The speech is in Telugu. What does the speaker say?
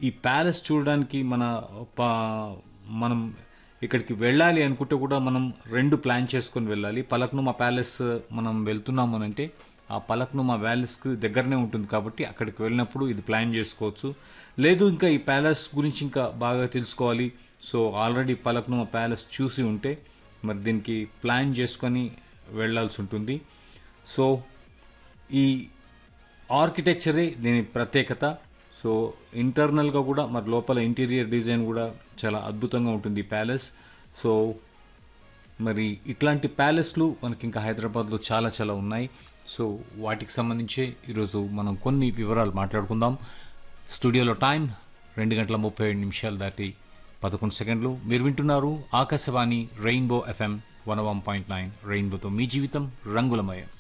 ఈ ప్యాలెస్ చూడడానికి మన ప- మనం ఇక్కడికి వెళ్ళాలి అనుకుంటే కూడా మనం రెండు ప్లాన్ చేసుకొని వెళ్ళాలి పలక్నుమా ప్యాలెస్ మనం వెళ్తున్నాము అని అంటే ఆ పలక్నుమా ప్యాలెస్కి దగ్గరనే ఉంటుంది కాబట్టి అక్కడికి వెళ్ళినప్పుడు ఇది ప్లాన్ చేసుకోవచ్చు లేదు ఇంకా ఈ ప్యాలెస్ గురించి ఇంకా బాగా తెలుసుకోవాలి సో ఆల్రెడీ పలక్నుమా ప్యాలెస్ చూసి ఉంటే మరి దీనికి ప్లాన్ చేసుకొని వెళ్ళాల్సి ఉంటుంది సో ఈ ఆర్కిటెక్చరే దీని ప్రత్యేకత సో ఇంటర్నల్గా కూడా మరి లోపల ఇంటీరియర్ డిజైన్ కూడా చాలా అద్భుతంగా ఉంటుంది ఈ ప్యాలెస్ సో మరి ఇట్లాంటి ప్యాలెస్లు మనకి ఇంకా హైదరాబాద్లో చాలా చాలా ఉన్నాయి సో వాటికి సంబంధించే ఈరోజు మనం కొన్ని వివరాలు మాట్లాడుకుందాం స్టూడియోలో టైం రెండు గంటల ముప్పై ఏడు నిమిషాలు దాటి పదకొండు సెకండ్లు మీరు వింటున్నారు Akashvani rainbow FM one one point nine రెయిన్బోతో మీ జీవితం రంగులమయం